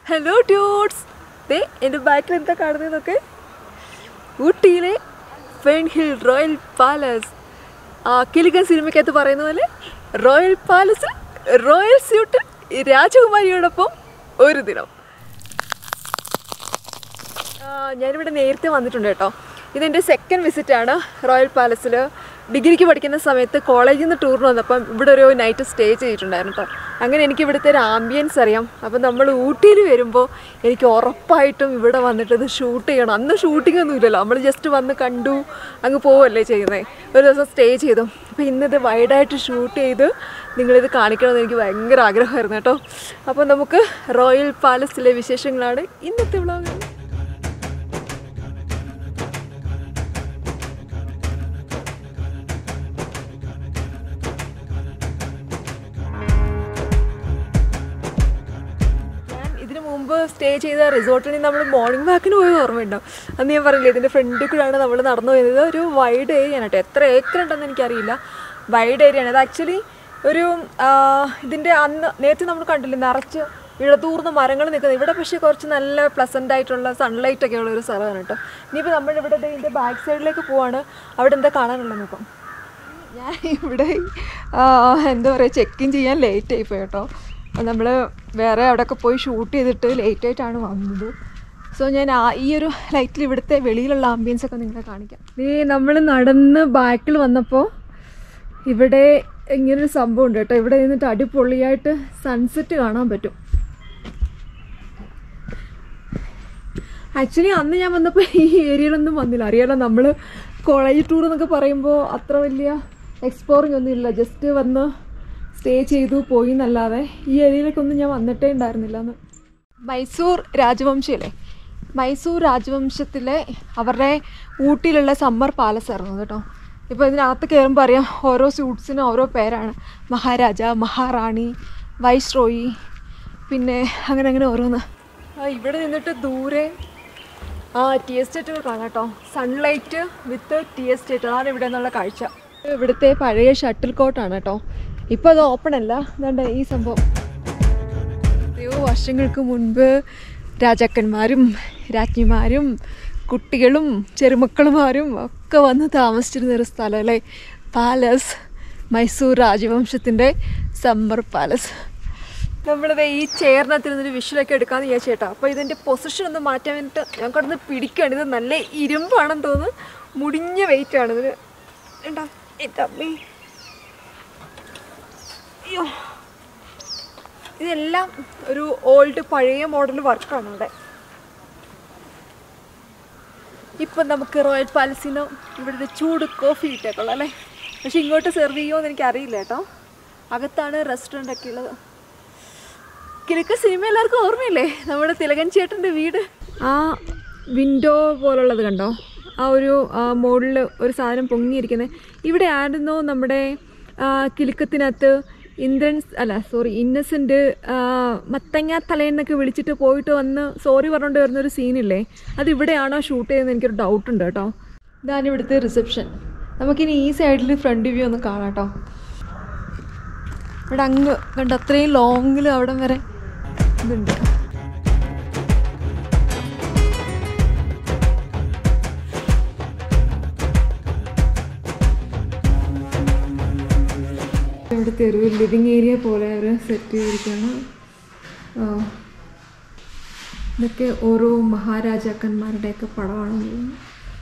Hello ഡ്യൂട്ട്സ് ദേ എൻ്റെ ബാക്കിൽ എന്താ കാണുന്നതെന്നൊക്കെ ഊട്ടിയിലെ ഫെൻ ഹിൽ റോയൽ പാലസ് ആ കിലുക്കൻ സിനിമയ്ക്കകത്ത് പറയുന്ന പോലെ റോയൽ പാലസിൽ റോയൽ സ്യൂട്ടിൽ രാജകുമാരിയോടൊപ്പം ഒരു ദിനം ആ, ഞാനിവിടെ നേരത്തെ വന്നിട്ടുണ്ട് കേട്ടോ ഇതെൻ്റെ സെക്കൻഡ് വിസിറ്റാണ് റോയൽ പാലസിൽ ഡിഗ്രിക്ക് പഠിക്കുന്ന സമയത്ത് കോളേജിൽ നിന്ന് ടൂറിന് വന്നപ്പം ഇവിടെ ഒരു നൈറ്റ് സ്റ്റേ ചെയ്തിട്ടുണ്ടായിരുന്നു കേട്ടോ അങ്ങനെ എനിക്ക് ഇവിടുത്തെ ഒരു ആംബിയൻസ് അറിയാം അപ്പം നമ്മൾ ഊട്ടിയിൽ വരുമ്പോൾ എനിക്ക് ഉറപ്പായിട്ടും ഇവിടെ വന്നിട്ട് ഇത് ഷൂട്ട് ചെയ്യണം അന്ന് ഷൂട്ടിംഗ് ഒന്നും ഇല്ലല്ലോ നമ്മൾ ജസ്റ്റ് വന്ന് കണ്ടു അങ്ങ് പോവല്ലേ ചെയ്യുന്നത് ഒരു ദിവസം സ്റ്റേ ചെയ്തു അപ്പോൾ ഇന്നത് വൈഡായിട്ട് ഷൂട്ട് ചെയ്ത് നിങ്ങളിത് കാണിക്കണമെന്ന് എനിക്ക് ഭയങ്കര ആഗ്രഹമായിരുന്നു കേട്ടോ അപ്പോൾ നമുക്ക് റോയൽ പാലസിലെ വിശേഷങ്ങളാണ് ഇന്നത്തെ വ്ളോഗ് ഞാൻ ഇതിനു മുമ്പ് സ്റ്റേ ചെയ്ത റിസോർട്ടിൽ നിന്ന് നമ്മൾ മോർണിംഗ് വാക്കിന് പോയി ഓർമ്മയുണ്ടോ അന്ന് ഞാൻ പറഞ്ഞില്ലേ ഇതിൻ്റെ ഫ്രണ്ടിൽ കൂടെയാണ് നമ്മൾ നടന്നു പോയത് ഒരു വൈഡ് ഏരിയ ആണ് കേട്ടോ എത്ര ഏക്കർ ഉണ്ടെന്ന് എനിക്കറിയില്ല വൈഡ് ഏരിയ ആണ് അത് ആക്ച്വലി ഒരു ആ, ഇതിൻ്റെ അന്ന് നേരത്തെ നമ്മൾ കണ്ടില്ലേ നിറച്ച് ഇഴതൂർന്ന മരങ്ങൾ നിൽക്കുന്നത് ഇവിടെ പക്ഷേ കുറച്ച് നല്ല പ്ലസൻ്റ് ആയിട്ടുള്ള സൺലൈറ്റ് ഒക്കെ ഉള്ള ഒരു സ്ഥലമാണ് കേട്ടോ ഇനിയിപ്പോൾ നമ്മളിവിടെ ദേ ഇതിൻ്റെ ബാക്ക് സൈഡിലേക്ക് പോവാണ് അവിടെ എന്താ കാണാനുള്ളത് നോക്കാം ഞാൻ ഇവിടെ ആ, എന്താ പറയുക ചെക്ക് ഇൻ ചെയ്യാൻ ലേറ്റ് ആയിപ്പോയി കേട്ടോ നമ്മൾ വേറെ അവിടെയൊക്കെ പോയി ഷൂട്ട് ചെയ്തിട്ട് ലേറ്റ് ആയിട്ടാണ് വന്നത് സോ ഞാൻ ആ ഈ ഒരു ലൈറ്റിൽ ഇവിടുത്തെ വെളിയിലുള്ള ആംബിയൻസ് ഒക്കെ നിങ്ങളെ കാണിക്കാം ഈ നമ്മൾ നടന്ന് ബാക്കിൽ വന്നപ്പോൾ ഇവിടെ ഇങ്ങനൊരു സംഭവം ഉണ്ട് കേട്ടോ ഇവിടെ നിന്നിട്ട് അടിപൊളിയായിട്ട് സൺസെറ്റ് കാണാൻ പറ്റും ആക്ച്വലി അന്ന് ഞാൻ വന്നപ്പോൾ ഈ ഏരിയയിലൊന്നും വന്നില്ല അറിയാലോ നമ്മൾ കോളേജ് ടൂർ എന്നൊക്കെ പറയുമ്പോൾ അത്ര വലിയ എക്സ്പ്ലോറിംഗ് ഒന്നും ഇല്ല ജസ്റ്റ് വന്ന് സ്റ്റേ ചെയ്തു പോയി എന്നല്ലാതെ ഈ ഏരിയയിലേക്കൊന്നും ഞാൻ വന്നിട്ടേ ഉണ്ടായിരുന്നില്ല എന്ന് മൈസൂർ രാജവംശയിലെ മൈസൂർ രാജവംശത്തിലെ അവരുടെ ഊട്ടിയിലുള്ള സമ്മർ പാലസ് ആയിരുന്നു കേട്ടോ ഇപ്പോൾ ഇതിനകത്ത് കയറുമ്പോൾ അറിയാം ഓരോ സ്യൂട്ട്സിനും ഓരോ പേരാണ് മഹാരാജ മഹാറാണി വൈസ്രോയി പിന്നെ അങ്ങനെ അങ്ങനെ ഓരോന്ന് ആ, ഇവിടെ നിന്നിട്ട് ദൂരെ ആ ടി എസ്റ്റേറ്റുകൾ കാണാം കേട്ടോ സൺലൈറ്റ് വിത്ത് ടി എസ്റ്റേറ്റ് അതാണ് ഇവിടെ നിന്നുള്ള കാഴ്ച ഇവിടുത്തെ പഴയ ഷട്ടിൽ കോട്ടാണ് കേട്ടോ ഇപ്പോൾ അത് ഓപ്പൺ അല്ല എന്താണ്ട് ഈ സംഭവം എത്രയോ വർഷങ്ങൾക്ക് മുൻപ് രാജാക്കന്മാരും രാജ്ഞിമാരും കുട്ടികളും ചെറുമക്കളുമാരും ഒക്കെ വന്ന് താമസിച്ചിരുന്ന ഒരു സ്ഥലം അല്ലേ പാലസ് മൈസൂർ രാജവംശത്തിൻ്റെ സമ്മർ പാലസ് നമ്മളിത് ഈ ചെയറിനകത്തിരുന്നൊരു വിഷ്വലൊക്കെ എടുക്കാമെന്ന് വിചാരിച്ചേട്ടാ അപ്പോൾ ഇതിൻ്റെ പൊസിഷൻ ഒന്ന് മാറ്റാൻ വേണ്ടിയിട്ട് ഞാൻ കിടന്ന് പിടിക്കുകയാണ് ഇത് നല്ല ഇരുമ്പാണെന്ന് തോന്നുന്നു മുടിഞ്ഞ വെയിറ്റ് ആണ് ഇതിന് എന്താ എൻ്റെ അമ്മേ അയ്യോ ഇതെല്ലാം ഒരു ഓൾഡ് പഴയ മോഡൽ വർക്കാണ് ഇവിടെ ഇപ്പം നമുക്ക് റോയൽ പാലസിന് ഇവിടെ ഒരു ചൂട് കോഫി കിട്ടിയേക്കുള്ളൂ അല്ലേ പക്ഷെ ഇങ്ങോട്ട് സെർവ് ചെയ്യുമോ എന്ന് എനിക്ക് അറിയില്ല കേട്ടോ അകത്താണ് റെസ്റ്റോറൻ്റ് ഒക്കെ ഉള്ളത് കിഴക്ക സിനിമ എല്ലാവർക്കും ഓർമ്മയില്ലേ നമ്മുടെ തിലകൻ ചേട്ടൻ്റെ വീട് ആ വിൻഡോ പോലുള്ളത് കണ്ടോ ആ ഒരു മോളിൽ ഒരു സാധനം പൊങ്ങിയിരിക്കുന്നത് ഇവിടെ ആയിരുന്നോ നമ്മുടെ ആ, കിലുക്കത്തിനകത്ത് ഇന്ദ്രൻ അല്ല സോറി ഇന്നസെൻ്റ് മത്തങ്ങ തലേന്നൊക്കെ വിളിച്ചിട്ട് പോയിട്ട് വന്ന് സോറി പറഞ്ഞുകൊണ്ട് വരുന്നൊരു സീനില്ലേ അത് ഇവിടെയാണോ ഷൂട്ട് ചെയ്യുന്നത് എനിക്കൊരു ഡൗട്ട് ഉണ്ട് കേട്ടോ ഇതാണ് ഇവിടുത്തെ റിസപ്ഷൻ നമുക്കിനി ഈ സൈഡിൽ ഫ്രണ്ട് വ്യൂ ഒന്ന് കാണാം കേട്ടോ ഇവിടെ അങ്ങ് കണ്ട അത്രയും ലോങ്ങിൽ അവിടം വരെ ഇതുണ്ട് ഇവിടുത്തെ ഒരു ലിവിങ് ഏരിയ പോലെ അവർ സെറ്റ് ചെയ്തിരിക്കുകയാണ് ആ, ഇതൊക്കെ ഓരോ മഹാരാജാക്കന്മാരുടെയൊക്കെ പടമാണെന്ന് തോന്നുന്നു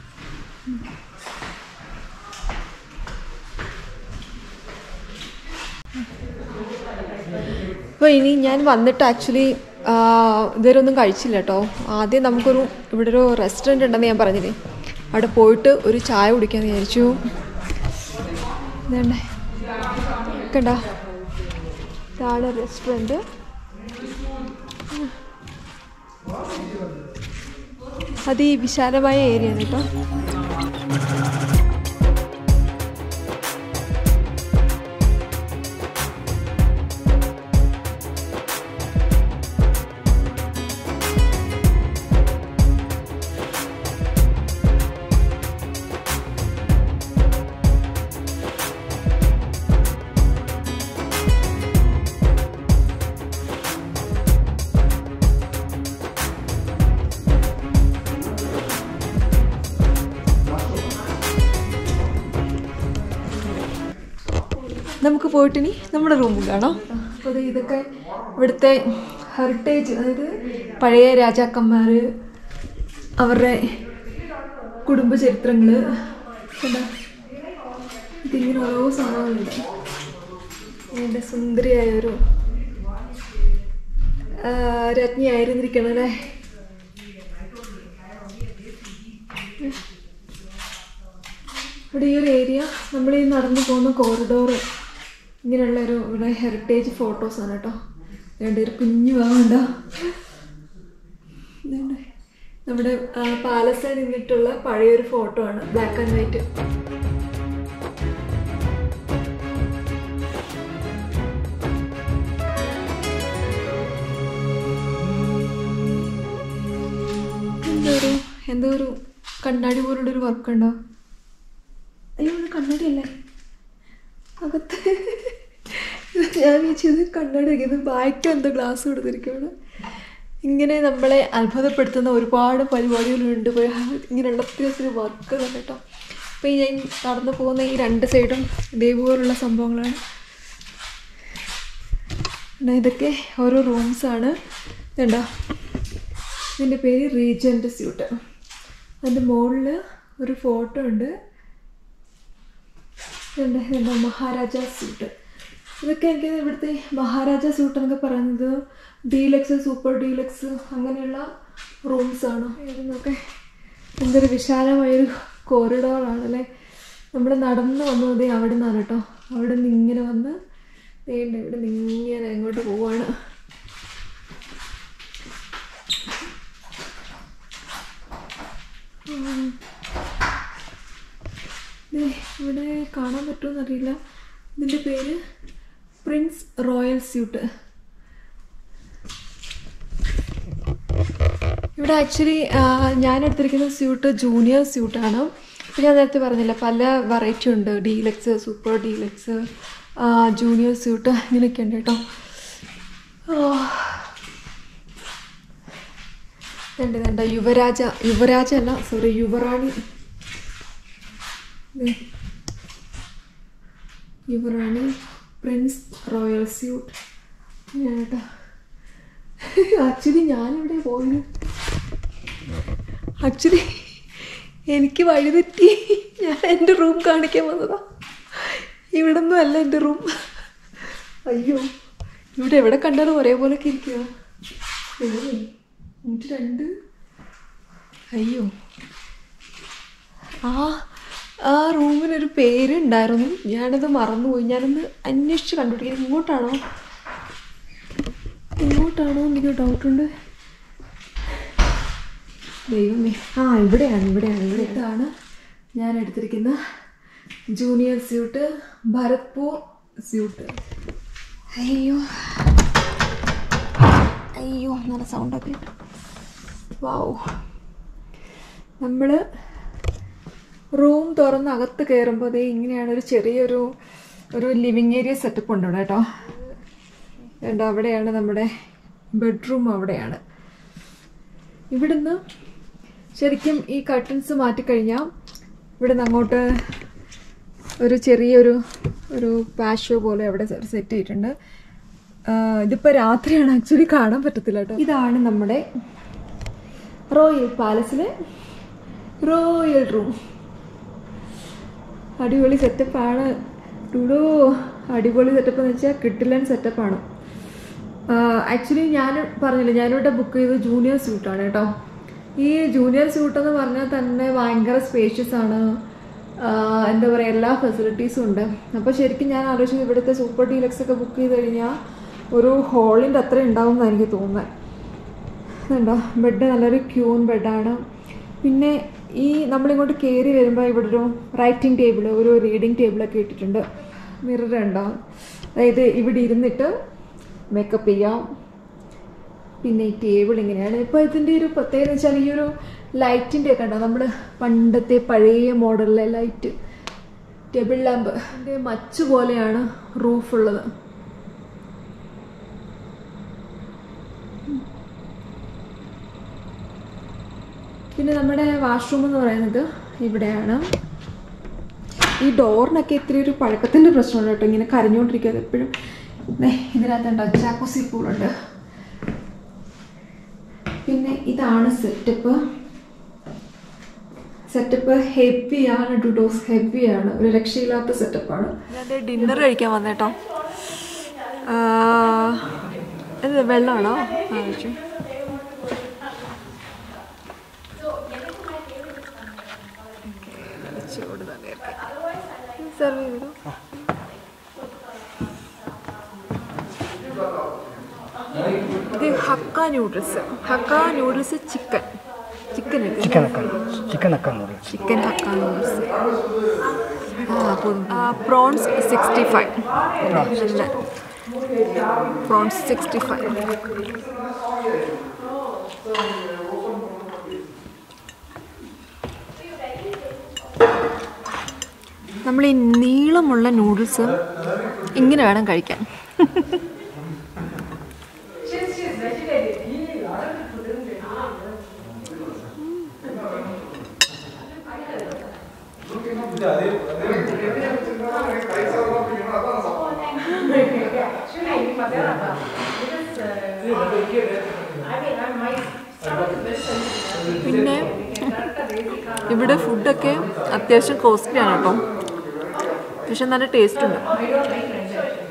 അപ്പോൾ ഇനി ഞാൻ വന്നിട്ട് ആക്ച്വലി ഇതുവരെ ഒന്നും കഴിച്ചില്ല കേട്ടോ ആദ്യം നമുക്കൊരു ഇവിടെ ഒരു റെസ്റ്റോറൻറ്റ് ഉണ്ടെന്ന് ഞാൻ പറഞ്ഞില്ലേ അവിടെ പോയിട്ട് ഒരു ചായ കുടിക്കാമെന്ന് വിചാരിച്ചു ഇതേണ്ടേ കണ്ട ഇതാണ് റെസ്റ്റോറൻറ്റ് അതിവിശാലമായ ഏരിയ ആണ് കേട്ടോ നമുക്ക് പോയിട്ടിനി നമ്മുടെ റൂമും കാണാം അപ്പോൾ ദേ ഇതൊക്കെ ഇവിടുത്തെ ഹെറിറ്റേജ് അതായത് പഴയ രാജാക്കന്മാർ അവരുടെ കുടുംബ ചരിത്രങ്ങൾ എന്താ ഇതിങ്ങനെ ഓരോ സംഭവങ്ങളുണ്ട് എൻ്റെ സുന്ദരിയായ ഒരു ആ, രാജ്ഞിയായിരുന്നിരിക്കണം അല്ലേ ഇവിടെ ഈ ഒരു ഏരിയ നമ്മൾ ഈ നടന്നു പോകുന്ന കോറിഡോർ ഇങ്ങനെയുള്ള ഒരു ഇവിടെ ഹെറിറ്റേജ് ഫോട്ടോസാണ് കേട്ടോ രണ്ട് ഒരു കുഞ്ഞു ഭാഗമുണ്ടോ ഇതുണ്ട്. നമ്മുടെ പാലസിൽ നിന്നിട്ടുള്ള പഴയൊരു ഫോട്ടോ ആണ് ബ്ലാക്ക് ആൻഡ് വൈറ്റ് എന്തോ ഒരു എന്തോ ഒരു കണ്ണാടി പോലുള്ള ഒരു വർക്ക് ഉണ്ടോ അയ്യോ ഇത് കണ്ണാടി അല്ലേ അകത്ത് ഞാൻ വിചാരിച്ചത് കണ്ണാടി വയ്ക്കുന്നത് ബാക്ക് എന്തോ ഗ്ലാസ് കൊടുത്തിരിക്കുകയാണ് ഇങ്ങനെ നമ്മളെ അത്ഭുതപ്പെടുത്തുന്ന ഒരുപാട് പരിപാടികളുണ്ട് പോയി ഇങ്ങനെയുള്ള ഒത്തിരി ഒത്തിരി വർക്കുകൾ കേട്ടോ അപ്പോൾ ഈ ഞാൻ നടന്നു പോകുന്ന ഈ രണ്ട് സൈഡും ഇതേപോലുള്ള സംഭവങ്ങളാണ് പിന്നെ ഇതൊക്കെ ഓരോ റൂംസാണ് ഇതുണ്ടോ ഇതിൻ്റെ പേര് റീജൻ്റ് സ്യൂട്ട് അതിൻ്റെ മുകളിൽ ഒരു ഫോട്ടോ ഉണ്ട് ഇതുണ്ട് ഇതുണ്ട് മഹാരാജ സ്യൂട്ട് ഇതൊക്കെ എനിക്ക് ഇവിടുത്തെ മഹാരാജ സ്യൂട്ട് എന്നൊക്കെ പറയുന്നത് ഡീലക്സ് സൂപ്പർ ഡീലക്സ് അങ്ങനെയുള്ള റൂംസാണ് ഇതൊക്കെ എന്തൊരു വിശാലമായൊരു കോറിഡോറാണ് അല്ലേ നമ്മൾ നടന്നു വന്നത് അവിടെ നിന്നാണ് കേട്ടോ അവിടെ നിന്ന് ഇങ്ങനെ വന്ന് വേണ്ട ഇവിടെ നിന്ന് ഇങ്ങനെ അങ്ങോട്ട് പോവാണ് ഉം. ദേ, ഇവിടെ കാണാൻ പറ്റുമെന്ന് അറിയില്ല ഇതിൻ്റെ പേര് പ്രിൻസ് റോയൽ സ്യൂട്ട് ഇവിടെ ആക്ച്വലി ഞാൻ എടുത്തിരിക്കുന്ന സ്യൂട്ട് ജൂനിയർ സ്യൂട്ടാണ് ഇപ്പം ഞാൻ നേരത്തെ പറഞ്ഞില്ല പല വെറൈറ്റി ഉണ്ട് deluxe super deluxe junior suite ഇങ്ങനെയൊക്കെ ഉണ്ട് കേട്ടോ രണ്ട് രണ്ട് യുവരാജ യുവരാജ അല്ല സോറി യുവറാണി ദേ. യുവറാണി പ്രിൻസ് റോയൽ സ്യൂട്ട് കേട്ടോ ആക്ച്വലി ഞാനിവിടെ പോയത് ആക്ച്വലി എനിക്ക് വഴി തെറ്റി ഞാൻ എൻ്റെ റൂം കാണിക്കാൻ വന്നതാ ഇവിടെ ഒന്നും അല്ല എൻ്റെ റൂം അയ്യോ ഇവിടെ എവിടെ കണ്ടാലും ഒരേപോലൊക്കെ ഇരിക്കുക എന്നിട്ട് രണ്ട് അയ്യോ ആ ആ റൂമിനൊരു പേരുണ്ടായിരുന്നു ഞാനത് മറന്നുപോയി ഞാനൊന്ന് അന്വേഷിച്ച് കണ്ടുപിടിക്കുന്നത് ഇങ്ങോട്ടാണോ ഇങ്ങോട്ടാണോ എനിക്ക് ഡൗട്ടുണ്ട് ദൈവമേ ആ ഇവിടെയാണ് ഇവിടെയാണ് ഇവിടെ ഇതാണ് ഞാൻ എടുത്തിരിക്കുന്ന ജൂനിയർ സ്യൂട്ട് ഭരത്പൂർ സ്യൂട്ട് അയ്യോ അയ്യോ നല്ല സൗണ്ടൊക്കെ വാവ് നമ്മൾ റൂം തുറന്ന് അകത്ത് കയറുമ്പോൾ അതേ ഇങ്ങനെയാണ് ഒരു ചെറിയൊരു ഒരു ലിവിങ് ഏരിയ സെറ്റപ്പ് ഉണ്ട് ഇവിടെ കേട്ടോ രണ്ട് അവിടെയാണ് നമ്മുടെ ബെഡ്റൂം അവിടെയാണ് ഇവിടുന്ന് ശരിക്കും ഈ കർട്ടൻസ് മാറ്റിക്കഴിഞ്ഞാൽ ഇവിടുന്ന് അങ്ങോട്ട് ഒരു ചെറിയൊരു ഒരു പാഷോ പോലെ അവിടെ സെറ്റ് ചെയ്തിട്ടുണ്ട് ആഹ് ഇതിപ്പോൾ രാത്രിയാണ് ആക്ച്വലി കാണാൻ പറ്റത്തില്ല കേട്ടോ ഇതാണ് നമ്മുടെ റോയൽ പാലസിലെ റോയൽ റൂം അടിപൊളി സെറ്റപ്പാണ് ടുഡോ അടിപൊളി സെറ്റപ്പ് എന്ന് വെച്ചാൽ കിട്ടിലൻ സെറ്റപ്പാണ് ആക്ച്വലി ഞാൻ പറഞ്ഞില്ല ഞാനിവിടെ ബുക്ക് ചെയ്തത് ജൂനിയർ സ്യൂട്ടാണ് കേട്ടോ ഈ ജൂനിയർ സ്യൂട്ട് എന്ന് പറഞ്ഞാൽ തന്നെ ഭയങ്കര സ്പേഷ്യസ് ആണ് ആഹ് എന്താ പറയുക എല്ലാ ഫെസിലിറ്റീസും ഉണ്ട് അപ്പോൾ ശരിക്കും ഞാൻ ആലോചിച്ചത് ഇവിടുത്തെ സൂപ്പർ ഡീലക്സ് ഒക്കെ ബുക്ക് ചെയ്ത് കഴിഞ്ഞാൽ ഒരു ഹോളിൻ്റെ അത്ര ഉണ്ടാവും എന്നാണ് എനിക്ക് തോന്നുന്നത് ഉണ്ടോ ബെഡ് നല്ലൊരു ക്യൂൺ ബെഡാണ് പിന്നെ ഈ നമ്മളിങ്ങോട്ട് കയറി വരുമ്പോൾ ഇവിടെ ഒരു റൈറ്റിംഗ് ടേബിൾ ഒരു റീഡിംഗ് ടേബിളൊക്കെ ഇട്ടിട്ടുണ്ട് മിറർ ഉണ്ടോ അതായത് ഇവിടെ ഇരുന്നിട്ട് മേക്കപ്പ് ചെയ്യാം പിന്നെ ഈ ടേബിൾ ഇങ്ങനെയാണ് ഇപ്പോൾ ഇതിൻ്റെ ഒരു പ്രത്യേകത എന്ന് വെച്ചാൽ ഈ ഒരു ലൈറ്റിൻ്റെ ഒക്കെ ഉണ്ടോ നമ്മൾ പണ്ടത്തെ പഴയ മോഡലിലെ ലൈറ്റ് ടേബിൾ ലാമ്പ് അതിൻ്റെ മച്ച് പോലെയാണ് റൂഫുള്ളത് പിന്നെ നമ്മുടെ വാഷ്റൂം എന്ന് പറയുന്നത് ഇവിടെയാണ് ഈ ഡോറിനൊക്കെ ഇത്തിരി ഒരു പഴക്കത്തിൻ്റെ പ്രശ്നമുണ്ട് കേട്ടോ ഇങ്ങനെ കരഞ്ഞുകൊണ്ടിരിക്കുക എപ്പോഴും ഇതിനകത്തുണ്ട് ജാക്കോസി പൂളുണ്ട് പിന്നെ ഇതാണ് സെറ്റപ്പ് സെറ്റപ്പ് ഹെവിയാണ് ഡുഡോസ് ഹെവിയാണ് ഒരു രക്ഷയില്ലാത്ത സെറ്റപ്പാണ് ഞാൻ ഡിന്നർ കഴിക്കാൻ വന്നേട്ടോ ഇത് വെള്ളമാണോ ആവശ്യം ചൂട് തന്നെ സെർവ് ചെയ്തു ഇത് Hakka noodles Hakka noodles chicken chicken chicken ಅಕ್ಕ ಚಿಕನ್ ಅಕ್ಕ ನೋಡಿ chicken Hakka noodles prawns sixty five നല്ല പ്രോൺസ് സിക്സ്റ്റി ഫൈവ് നമ്മൾ ഈ നീളമുള്ള നൂഡിൽസ് ഇങ്ങനെ വേണം കഴിക്കാൻ പിന്നെ ഇവിടെ ഫുഡൊക്കെ അത്യാവശ്യം കോസ്റ്റ്ലി ആണ് കേട്ടോ പക്ഷെ നല്ല ടേസ്റ്റ് ഉണ്ട്